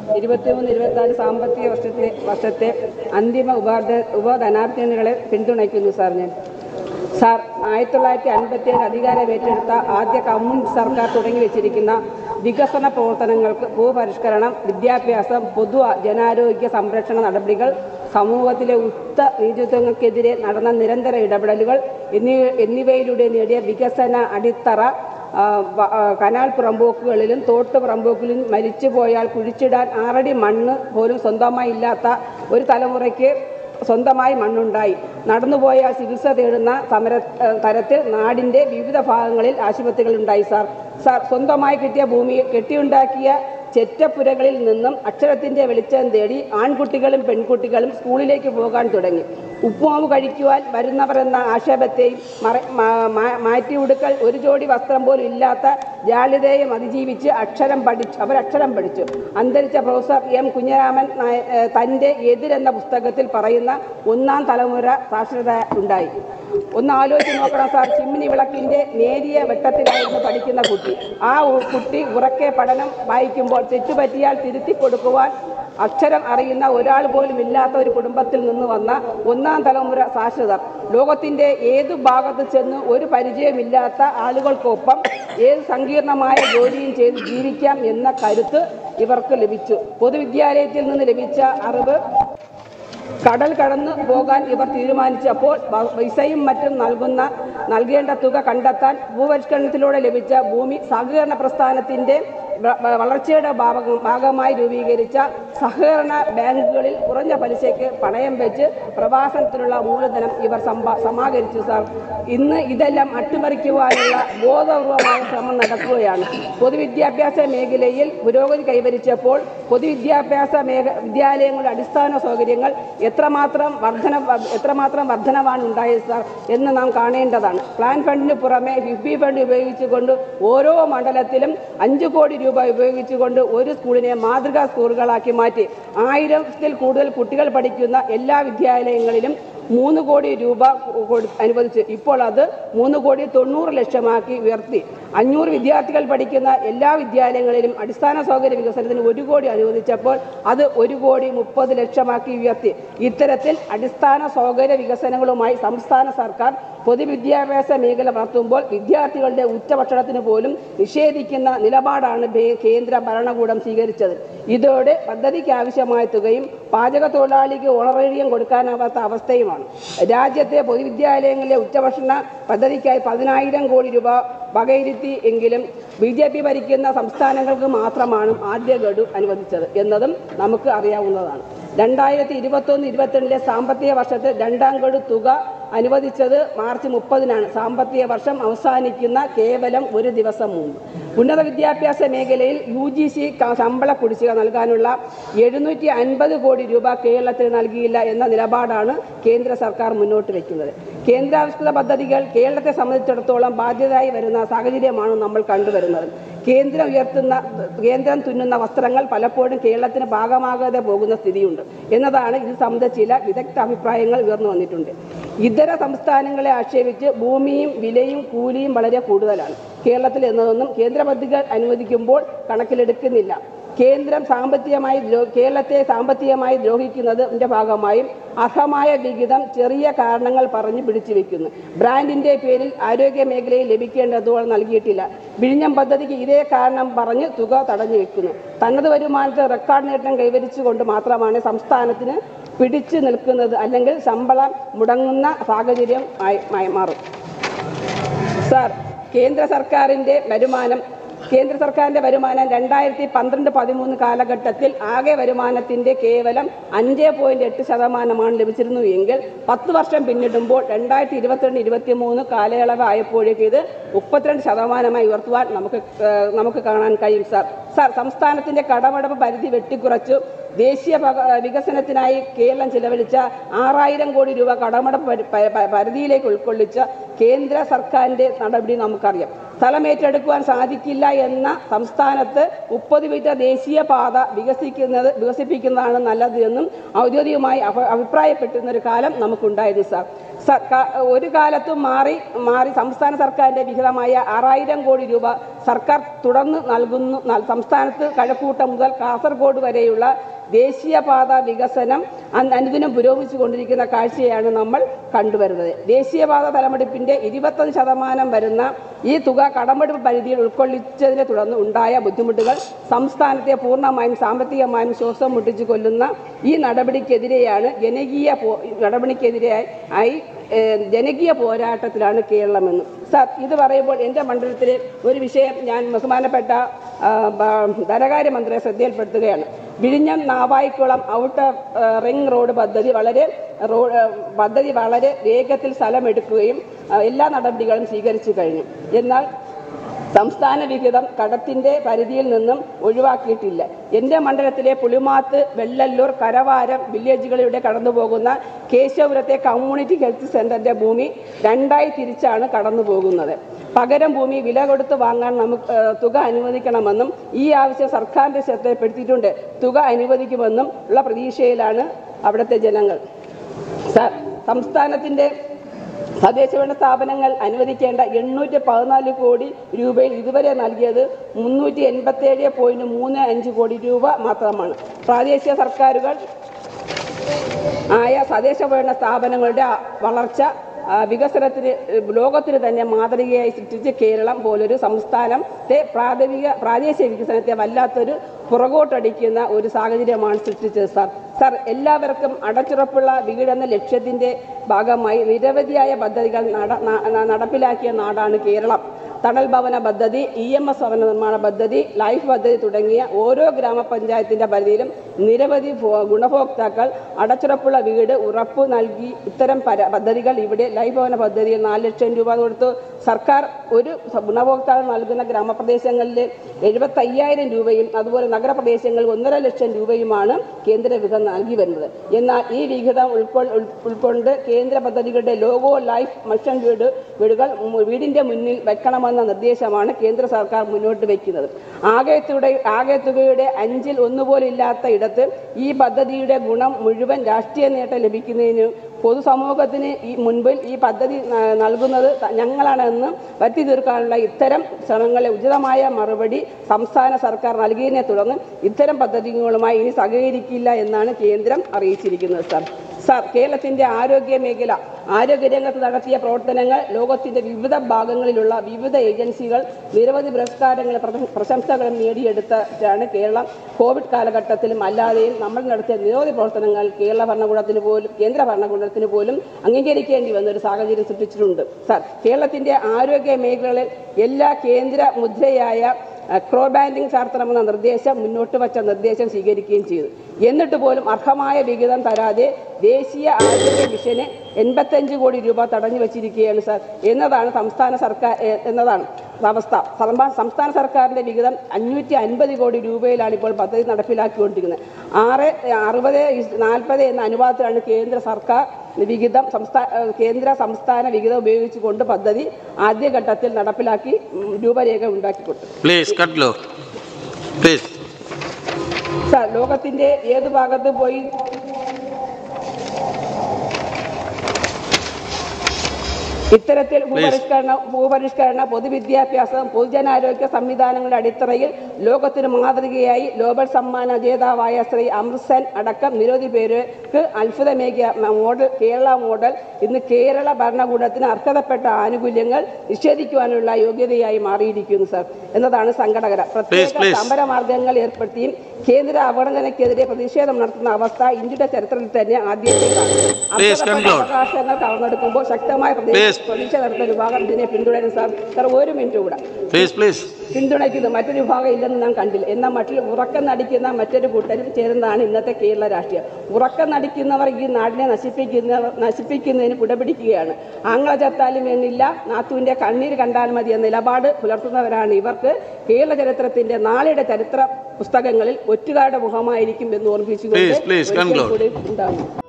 ഇരുപത്തിമൂന്ന് ഇരുപത്തിനാല് സാമ്പത്തിക വർഷത്തെ വർഷത്തെ അന്തിമ ഉപാധ ഉപധനാഭ്യർത്ഥനകളെ പിന്തുണയ്ക്കുന്നു സാർ ഞാൻ സാർ ആയിരത്തി തൊള്ളായിരത്തി അൻപത്തിയേഴ് അധികാരം ഏറ്റെടുത്ത ആദ്യ കമ്മ്യൂണിസ്റ്റ് സർക്കാർ തുടങ്ങി വെച്ചിരിക്കുന്ന വികസന പ്രവർത്തനങ്ങൾക്ക് ഭൂപരിഷ്കരണം വിദ്യാഭ്യാസം പൊതു ജനാരോഗ്യ സംരക്ഷണ നടപടികൾ സമൂഹത്തിലെ ഉത്ത നീചത്വങ്ങൾക്കെതിരെ നടന്ന നിരന്തര ഇടപെടലുകൾ എന്നിവ എന്നിവയിലൂടെ നേടിയ വികസന അടിത്തറ ആ, വ- ആ, കനാൽ പുറമ്പോക്കുകളിലും തോട്ട് പുറമ്പോക്കിലും മരിച്ചു പോയാൽ കുഴിച്ചിടാൻ ആറടി മണ്ണ് പോലും സ്വന്തമായി ഇല്ലാത്ത ഒരു തലമുറയ്ക്ക് സ്വന്തമായി മണ്ണുണ്ടായി നടന്നുപോയ ചികിത്സ തേടുന്ന സമര ആ, തരത്തിൽ നാടിൻ്റെ വിവിധ ഭാഗങ്ങളിൽ ആശുപത്രികളുണ്ടായി സാർ സാർ സ്വന്തമായി കിട്ടിയ ഭൂമി കെട്ടിയുണ്ടാക്കിയ ചെറ്റപ്പുരകളിൽ നിന്നും അക്ഷരത്തിന്റെ വെളിച്ചം തേടി ആൺകുട്ടികളും പെൺകുട്ടികളും സ്കൂളിലേക്ക് പോകാൻ തുടങ്ങി ഉപ്പുമാവ് കഴിക്കുവാൻ വരുന്നവരെന്ന ആക്ഷേപത്തെയും മറ മാ- മാ- മാറ്റി ഉടുക്കൽ ഒരു ജോഡി വസ്ത്രം പോലും ഇല്ലാത്ത ജാള്യതയും അതിജീവിച്ച് അക്ഷരം പഠിച്ചു അവരക്ഷരം പഠിച്ചു അന്തരിച്ച പ്രൊഫസർ എം കുഞ്ഞരാമൻ നായ- ഏഹ് തന്റെ എതിരെന്ന പുസ്തകത്തിൽ പറയുന്ന ഒന്നാം തലമുറ സാക്ഷരത ഉണ്ടായി ഒന്ന് ആലോചിച്ച് നോക്കണം സാർ ചിമ്മിനി വിളക്കിന്റെ നേരിയ വെട്ടത്തിലായിരുന്നു പഠിക്കുന്ന കുട്ടി ആ ഉ- കുട്ടി ഉറക്കെ പഠനം വായിക്കുമ്പോൾ തെറ്റുപറ്റിയാൽ തിരുത്തി കൊടുക്കുവാൻ അക്ഷരം അറിയുന്ന ഒരാൾ പോലും ഇല്ലാത്ത ഒരു കുടുംബത്തിൽ നിന്ന് വന്ന ഒന്നാം തലമുറ സാക്ഷരതർ ലോകത്തിന്റെ ഏതു ഭാഗത്ത് ചെന്ന് ഒരു പരിചയമില്ലാത്ത ആളുകൾക്കൊപ്പം ഏത് സങ്കീർണമായ ജോലിയും ചെയ്ത് ജീവിക്കാം എന്ന കരുത്ത് ഇവർക്ക് ലഭിച്ചു പൊതുവിദ്യാലയത്തിൽ നിന്ന് ലഭിച്ച അറിവ് കടൽ കടന്നു പോകാൻ ഇവർ തീരുമാനിച്ചപ്പോൾ വ- വിസയും മറ്റും നൽകുന്ന നൽകേണ്ട തുക കണ്ടെത്താൻ ഭൂപരിഷ്കരണത്തിലൂടെ ലഭിച്ച ഭൂമി സഹകരണ പ്രസ്ഥാനത്തിന്റെ വ- വ- വളർച്ചയുടെ ഭാഗ- ഭാഗമായി രൂപീകരിച്ച സഹകരണ ബാങ്കുകളിൽ കുറഞ്ഞ പലിശയ്ക്ക് പണയം വെച്ച് പ്രവാസനത്തിനുള്ള മൂലധനം ഇവർ സമ്പാ- സമാഹരിച്ചു സാർ ഇന്ന് ഇതെല്ലാം അട്ടിമറിക്കുവാനുള്ള ബോധപൂർവമായ ശ്രമം നടക്കുകയാണ് പൊതുവിദ്യാഭ്യാസ മേഖലയിൽ പുരോഗതി കൈവരിച്ചപ്പോൾ പൊതുവിദ്യാഭ്യാസ മേഖ വിദ്യാലയങ്ങളുടെ അടിസ്ഥാന സൗകര്യങ്ങൾ എത്രമാത്രം വർധന എത്രമാത്രം വർധനവാണ് ഉണ്ടായത് സാർ എന്ന് നാം കാണേണ്ടതാണ് പ്ലാൻ ഫണ്ടിന് പുറമെ ഫിഫ്ബി ഫണ്ട് ഉപയോഗിച്ചുകൊണ്ട് ഓരോ മണ്ഡലത്തിലും അഞ്ച് കോടി രൂപ ഉപയോഗിച്ചുകൊണ്ട് ഒരു സ്കൂളിനെ മാതൃകാ സ്കൂളുകളാക്കി മാറ്റി ആയിരത്തിൽ കൂടുതൽ കുട്ടികൾ പഠിക്കുന്ന എല്ലാ വിദ്യാലയങ്ങളിലും മൂന്ന് കോടി രൂപ കൊടു- അനുവദിച്ചു ഇപ്പോൾ അത് മൂന്ന് കോടി തൊണ്ണൂറ് ലക്ഷമാക്കി ഉയർത്തി അഞ്ഞൂറ് വിദ്യാർത്ഥികൾ പഠിക്കുന്ന എല്ലാ വിദ്യാലയങ്ങളിലും അടിസ്ഥാന സൗകര്യ വികസനത്തിന് ഒരു കോടി അനുവദിച്ചപ്പോൾ അത് ഒരു കോടി മുപ്പത് ലക്ഷമാക്കി ഉയർത്തി ഇത്തരത്തിൽ അടിസ്ഥാന സൗകര്യ വികസനങ്ങളുമായി സംസ്ഥാന സർക്കാർ പൊതുവിദ്യാഭ്യാസ മേഖല വളർത്തുമ്പോൾ വിദ്യാർത്ഥികളുടെ ഉച്ചഭക്ഷണത്തിന് പോലും നിഷേധിക്കുന്ന നിലപാടാണ് ബേ- കേന്ദ്ര ഭരണകൂടം സ്വീകരിച്ചത് ഇതോടെ പദ്ധതിക്ക് ആവശ്യമായ തുകയും പാചക തൊഴിലാളിക്ക് ഓണറേറിയം കൊടുക്കാനാവാത്ത അവസ്ഥയുമാണ് രാജ്യത്തെ പൊതുവിദ്യാലയങ്ങളിലെ ഉച്ചഭക്ഷണ പദ്ധതിക്കായി പതിനായിരം കോടി രൂപ വകയിരുത്തി എങ്കിലും ബി ജെ പി ഭരിക്കുന്ന സംസ്ഥാനങ്ങൾക്ക് മാത്രമാണ് ആദ്യ ഗഡു അനുവദിച്ചത് എന്നതും നമുക്ക് അറിയാവുന്നതാണ് രണ്ടായിരത്തി ഇരുപത്തൊന്ന് ഇരുപത്തിരണ്ടിലെ സാമ്പത്തിക വർഷത്തിൽ രണ്ടാം ഗഡു തുക അനുവദിച്ചത് മാർച്ച് മുപ്പതിനാണ് സാമ്പത്തിക വർഷം അവസാനിക്കുന്ന കേവലം ഒരു ദിവസം മുമ്പ് ഉന്നത വിദ്യാഭ്യാസ മേഖലയിൽ യു ജി സി ശമ്പള കുടിശ്ശിക നൽകാനുള്ള എഴുന്നൂറ്റി അൻപത് കോടി രൂപ കേരളത്തിന് നൽകിയില്ല എന്ന നിലപാടാണ് കേന്ദ്ര സർക്കാർ മുന്നോട്ട് വയ്ക്കുന്നത് കേന്ദ്രാവിഷ്കൃത പദ്ധതികൾ കേരളത്തെ സംബന്ധിച്ചിടത്തോളം ബാധ്യതയായി വരുന്ന സാഹചര്യമാണ് നമ്മൾ കണ്ടുവരുന്നത് കേന്ദ്രം ഉയർത്തുന്ന കേന്ദ്രം തുന്നുന്ന വസ്ത്രങ്ങൾ പലപ്പോഴും കേരളത്തിന് ഭാഗമാകാതെ പോകുന്ന സ്ഥിതിയുണ്ട് എന്നതാണ് ഇത് സംബന്ധിച്ച ചില വിദഗ്ധ അഭിപ്രായങ്ങൾ ഉയർന്നു വന്നിട്ടുണ്ട് ഇതര സംസ്ഥാനങ്ങളെ ആക്ഷേപിച്ച് ഭൂമിയും വിലയും കൂലിയും വളരെ കൂടുതലാണ് കേരളത്തിൽ എന്നതൊന്നും കേന്ദ്ര പദ്ധതികൾ അനുവദിക്കുമ്പോൾ കണക്കിലെടുക്കുന്നില്ല കേന്ദ്രം സാമ്പത്തികമായി ദ്രോ- കേരളത്തെ സാമ്പത്തികമായി ദ്രോഹിക്കുന്നതിന്റെ ഭാഗമായും അർഹമായ വിഹിതം ചെറിയ കാരണങ്ങൾ പറഞ്ഞ് പിടിച്ചു വെക്കുന്നു ബ്രാൻഡിന്റെ പേരിൽ ആരോഗ്യ മേഖലയിൽ ലഭിക്കേണ്ട തുക നൽകിയിട്ടില്ല വിഴിഞ്ഞം പദ്ധതിക്ക് ഇതേ കാരണം പറഞ്ഞ് തുക തടഞ്ഞു വെക്കുന്നു തനത് വരുമാനത്തെ റെക്കോർഡ് നേട്ടം കൈവരിച്ചുകൊണ്ട് മാത്രമാണ് സംസ്ഥാനത്തിന് പിടിച്ചു നിൽക്കുന്നത് അല്ലെങ്കിൽ ശമ്പളം മുടങ്ങുന്ന സാഹചര്യം ആയി ആയി മാറും സാർ കേന്ദ്ര സർക്കാരിന്റെ വരുമാനം കേന്ദ്ര സർക്കാരിന്റെ വരുമാനം രണ്ടായിരത്തി പന്ത്രണ്ട് പതിമൂന്ന് കാലഘട്ടത്തിൽ ആകെ വരുമാനത്തിന്റെ കേവലം അഞ്ച് പോയിന്റ് എട്ട് ശതമാനമാണ് ലഭിച്ചിരുന്നു എങ്കിൽ പത്ത് വർഷം പിന്നിടുമ്പോൾ രണ്ടായിരത്തി ഇരുപത്തിരണ്ട് ഇരുപത്തി മൂന്ന് കാലയളവ് ആയപ്പോഴേക്ക് ഇത് മുപ്പത്തിരണ്ട് ശതമാനമായി ഉയർത്തുവാൻ നമുക്ക് ഏഹ്, നമുക്ക് കാണാൻ കഴിയും സാർ സാർ സംസ്ഥാനത്തിന്റെ കടമടപ്പ് പരിധി വെട്ടിക്കുറച്ചു ദേശീയ പക- വികസനത്തിനായി കേരളം ചിലവഴിച്ച ആറായിരം കോടി രൂപ കടമടപ്പ് പരി- പ- പ- പരിധിയിലേക്ക് ഉൾക്കൊള്ളിച്ച കേന്ദ്ര സർക്കാരിന്റെ നടപടി നമുക്കറിയാം സ്ഥലം ഏറ്റെടുക്കുവാൻ സാധിക്കില്ല എന്ന സംസ്ഥാനത്ത് മുപ്പത് മീറ്റർ ദേശീയ പാത വികസിക്കുന്നത് വികസിപ്പിക്കുന്നതാണ് നല്ലത് എന്നും ഔദ്യോഗികമായി അഭ- അഭിപ്രായപ്പെട്ടിരുന്ന ഒരു കാലം നമുക്കുണ്ടായിരുന്നു സാർ സർക്കാർ ഒരു കാലത്തും മാറി മാറി സംസ്ഥാന സർക്കാരിന്റെ വിഹിതമായ ആറായിരം കോടി രൂപ സർക്കാർ തുടർന്ന് നൽകുന്നു നൽ- സംസ്ഥാനത്ത് കഴക്കൂട്ടം മുതൽ കാസർഗോഡ് വരെയുള്ള ദേശീയപാത വികസനം അൻ- അനുദിനം പുരോഗമിച്ചുകൊണ്ടിരിക്കുന്ന കാഴ്ചയാണ് നമ്മൾ കണ്ടുവരുന്നത് ദേശീയപാത തലമെടുപ്പിന്റെ ഇരുപത്തൊന്ന് ശതമാനം വരുന്ന ഈ തുക കടമെടുപ്പ് പരിധിയിൽ ഉൾക്കൊള്ളിച്ചതിനെ തുടർന്ന് ഉണ്ടായ ബുദ്ധിമുട്ടുകൾ സംസ്ഥാനത്തെ പൂർണ്ണമായും സാമ്പത്തികമായും ശ്വാസം മുട്ടിച്ചു കൊല്ലുന്ന ഈ നടപടിക്കെതിരെയാണ് ജനകീയ പോ- നടപടിക്കെതിരെയായി ആയി ഏഹ്, ജനകീയ പോരാട്ടത്തിലാണ് കേരളമെന്ന് സാർ ഇത് പറയുമ്പോൾ എൻ്റെ മണ്ഡലത്തിലെ ഒരു വിഷയം ഞാൻ ബഹുമാനപ്പെട്ട ആ, ബ- ധനകാര്യമന്ത്രിയെ ശ്രദ്ധയിൽപ്പെടുത്തുകയാണ് വിഴിഞ്ഞം നാവായിക്കുളം ഔട്ടർ ആ, റിംഗ് റോഡ് പദ്ധതി വളരെ റോ ആ, പദ്ധതി വളരെ വേഗത്തിൽ സ്ഥലമെടുക്കുകയും ആ, എല്ലാ നടപടികളും സ്വീകരിച്ചു കഴിഞ്ഞു എന്നാൽ സംസ്ഥാന വിഹിതം കടത്തിന്റെ പരിധിയിൽ നിന്നും ഒഴിവാക്കിയിട്ടില്ല എന്റെ മണ്ഡലത്തിലെ പുളിമാത്ത് വെള്ളല്ലൂർ കരവാരം വില്ലേജുകളിലൂടെ കടന്നുപോകുന്ന കേശവപുരത്തെ കമ്മ്യൂണിറ്റി ഹെൽത്ത് സെന്ററിന്റെ ഭൂമി രണ്ടായി തിരിച്ചാണ് കടന്നു പോകുന്നത് പകരം ഭൂമി വില കൊടുത്ത് വാങ്ങാൻ നമുക്ക് ഏഹ്, തുക അനുവദിക്കണമെന്നും ഈ ആവശ്യം സർക്കാരിന്റെ ശ്രദ്ധയിൽപ്പെടുത്തിയിട്ടുണ്ട് തുക അനുവദിക്കുമെന്നും ഉള്ള പ്രതീക്ഷയിലാണ് അവിടുത്തെ ജനങ്ങൾ സാർ സംസ്ഥാനത്തിന്റെ തദ്ദേശഭരണ സ്ഥാപനങ്ങൾ അനുവദിക്കേണ്ട എണ്ണൂറ്റി പതിനാല് കോടി രൂപയിൽ ഇതുവരെ നൽകിയത് മുന്നൂറ്റി എൺപത്തി ഏഴ് പോയിന്റ് മൂന്ന് അഞ്ച് കോടി രൂപ മാത്രമാണ് പ്രാദേശിക സർക്കാരുകൾ ആയ തദ്ദേശഭരണ സ്ഥാപനങ്ങളുടെ ആ വളർച്ച ആ, വികസനത്തിന് ഏഹ്, ലോകത്തിന് തന്നെ മാതൃകയായി സൃഷ്ടിച്ച് കേരളം പോലൊരു സംസ്ഥാനത്തെ പ്രാഥമിക പ്രാദേശിക വികസനത്തെ വല്ലാത്തൊരു പുറകോട്ടടിക്കുന്ന ഒരു സാഹചര്യമാണ് സൃഷ്ടിച്ചത് സാർ സാർ എല്ലാവർക്കും അടച്ചുറപ്പുള്ള വീടെന്ന ലക്ഷ്യത്തിന്റെ ഭാഗമായി നിരവധിയായ പദ്ധതികൾ നട- ന- നടപ്പിലാക്കിയ നാടാണ് കേരളം തണൽ ഭവന പദ്ധതി ഇ എം എസ് ഭവന നിർമ്മാണ പദ്ധതി ലൈഫ് പദ്ധതി തുടങ്ങിയ ഓരോ ഗ്രാമപഞ്ചായത്തിന്റെ പരിധിയിലും നിരവധി ഭോ- ഗുണഭോക്താക്കൾ അടച്ചുറപ്പുള്ള വീട് ഉറപ്പു നൽകി ഇത്തരം പര- പദ്ധതികൾ ഇവിടെ ലൈഫ് ഭവന പദ്ധതിയിൽ നാല് ലക്ഷം രൂപ കൊടുത്തു സർക്കാർ ഒരു സ- ഗുണഭോക്താവ് നൽകുന്ന ഗ്രാമപ്രദേശങ്ങളിൽ എഴുപത്തി അയ്യായിരം രൂപയും അതുപോലെ നഗരപ്രദേശങ്ങളിൽ ഒന്നര ലക്ഷം രൂപയുമാണ് കേന്ദ്ര വിഹിതം നൽകി വരുന്നത് എന്നാൽ ഈ വിഹിതം ഉൾക്കൊ- ഉൾ- ഉൾക്കൊണ്ട് കേന്ദ്ര പദ്ധതികളുടെ ലോഗോ ലൈഫ് മിഷൻ വീട് വീടുകൾ മു- വീടിന്റെ മുന്നിൽ വെക്കണമെന്ന നിർദ്ദേശമാണ് കേന്ദ്ര സർക്കാർ മുന്നോട്ട് വയ്ക്കുന്നത് ആകെ തുക ആകെ തുകയുടെ അഞ്ചിൽ ഒന്നുപോലും ഇല്ലാത്ത ഇടത്ത് ഈ പദ്ധതിയുടെ ഗുണം മുഴുവൻ രാഷ്ട്രീയ നേട്ടം ലഭിക്കുന്നതിന് പൊതുസമൂഹത്തിന് ഈ മുൻപിൽ ഈ പദ്ധതി ന- നൽകുന്നത് ത- ഞങ്ങളാണെന്ന് വരുത്തി തീർക്കാനുള്ള ഇത്തരം ശ്രമങ്ങളെ ഉചിതമായ മറുപടി സംസ്ഥാന സർക്കാർ നൽകിയതിനെ തുടർന്ന് ഇത്തരം പദ്ധതികളുമായി ഇനി സഹകരിക്കില്ല എന്നാണ് കേന്ദ്രം അറിയിച്ചിരിക്കുന്നത് സാർ സാർ കേരളത്തിന്റെ ആരോഗ്യ മേഖല ആരോഗ്യരംഗത്ത് നടത്തിയ പ്രവർത്തനങ്ങൾ ലോകത്തിന്റെ വിവിധ ഭാഗങ്ങളിലുള്ള വിവിധ ഏജൻസികൾ നിരവധി പുരസ്കാരങ്ങളും പ്രശ- പ്രശംസകളും നേടിയെടുത്തിട്ടാണ് കേരളം കോവിഡ് കാലഘട്ടത്തിലും അല്ലാതെയും നമ്മൾ നടത്തിയ നിരവധി പ്രവർത്തനങ്ങൾ കേരള ഭരണകൂടത്തിന് പോലും കേന്ദ്ര ഭരണകൂടത്തിന് പോലും അംഗീകരിക്കേണ്ടി വന്ന ഒരു സാഹചര്യം സൃഷ്ടിച്ചിട്ടുണ്ട് സാർ കേരളത്തിന്റെ ആരോഗ്യ മേഖലകളിൽ എല്ലാ കേന്ദ്ര മുദ്രയായ ക്രോ ബാൻഡിംഗ് ചാർത്തണമെന്ന നിർദ്ദേശം മുന്നോട്ട് വച്ച നിർദ്ദേശം സ്വീകരിക്കുകയും ചെയ്തു എന്നിട്ട് പോലും അർഹമായ വിഹിതം തരാതെ ദേശീയ ആരോഗ്യ മിഷന് എൺപത്തഞ്ച് കോടി രൂപ തടഞ്ഞു വച്ചിരിക്കുകയാണ് സാർ എന്നതാണ് സംസ്ഥാന സർക്കാർ എ- എന്നതാണ് അവസ്ഥ സർമ- സംസ്ഥാന സർക്കാരിന്റെ വിഹിതം അഞ്ഞൂറ്റി അൻപത് കോടി രൂപയിലാണ് ഇപ്പോൾ പദ്ധതി നടപ്പിലാക്കിക്കൊണ്ടിരിക്കുന്നത് ആറ് അറുപത് നാൽപ്പത് എന്ന അനുപാതത്തിലാണ് കേന്ദ്ര സർക്കാർ വിഹിതം സംസ്ഥാന കേന്ദ്ര സംസ്ഥാന വിഹിതം ഉപയോഗിച്ചുകൊണ്ട് പദ്ധതി ആദ്യഘട്ടത്തിൽ നടപ്പിലാക്കി ഉം, രൂപരേഖ ഉണ്ടാക്കിക്കൊണ്ടു Please, Katlo. Please. സാർ ലോകത്തിന്റെ ഏത് ഭാഗത്ത് പോയി ഇത്തരത്തിൽ ഭൂപരിഷ്കരണ ഭൂപരിഷ്കരണ പൊതുവിദ്യാഭ്യാസം പൊതുജനാരോഗ്യ സംവിധാനങ്ങളുടെ അടിത്തറയിൽ ലോകത്തിന് മാതൃകയായി നോബൽ സമ്മാന ജേതാവായ ശ്രീ അമൃത്സൻ അടക്കം നിരവധി പേർക്ക് അത്ഭുതമേകിയ മോഡൽ കേരള മോഡൽ ഇന്ന് കേരള ഭരണകൂടത്തിന് അർഹതപ്പെട്ട ആനുകൂല്യങ്ങൾ നിഷേധിക്കുവാനുള്ള യോഗ്യതയായി മാറിയിരിക്കുന്നു സാർ എന്നതാണ് സങ്കടകരം Please, പ്രത്യേക please. സമരമാർഗങ്ങൾ ഏർപ്പെടുത്തിയും കേന്ദ്ര അവഗണനയ്ക്കെതിരെ പ്രതിഷേധം നടത്തുന്ന അവസ്ഥ ഇന്ത്യയുടെ ചരിത്രത്തിൽ തന്നെ ആദ്യത്തേക്കാണ് Please conclude. അവകാശങ്ങൾ കവർന്നെടുക്കുമ്പോൾ ശക്തമായ പ്രതി- Please. പ്രതിഷേധ നടത്തുന്ന വിഭാഗം ഇതിനെ പിന്തുടരും സാർ സാർ ഒരു മിനിറ്റ് കൂടെ Please, please. പിന്തുണയ്ക്കുന്ന മറ്റൊരു വിഭാഗം ഇല്ലെന്ന് ഞാൻ കണ്ടില്ല എന്നാൽ മറ്റൊരു ഉറക്കം നടിക്കുന്ന മറ്റൊരു കൂട്ടരും ചേരുന്നതാണ് ഇന്നത്തെ കേരള രാഷ്ട്രീയം ഉറക്കം നടിക്കുന്നവർ ഈ നാടിനെ നശിപ്പിക്കുന്നവർ നശിപ്പിക്കുന്നതിന് കുടപിടിക്കുകയാണ് ആങ്ങള ചത്താലും വേണ്ടില്ല നാത്തുവിന്റെ കണ്ണീര് കണ്ടാൽ മതി എന്ന നിലപാട് പുലർത്തുന്നവരാണ് ഇവർക്ക് കേരള ചരിത്രത്തിന്റെ നാളെയുടെ ചരിത്ര പുസ്തകങ്ങളിൽ ഒറ്റുകാരുടെ മുഖമായിരിക്കും എന്ന് ഓർമ്മിച്ചുകൊണ്ട് Please, please, ഒരിക്കൽ conclude. കൂടി ഉണ്ടാകും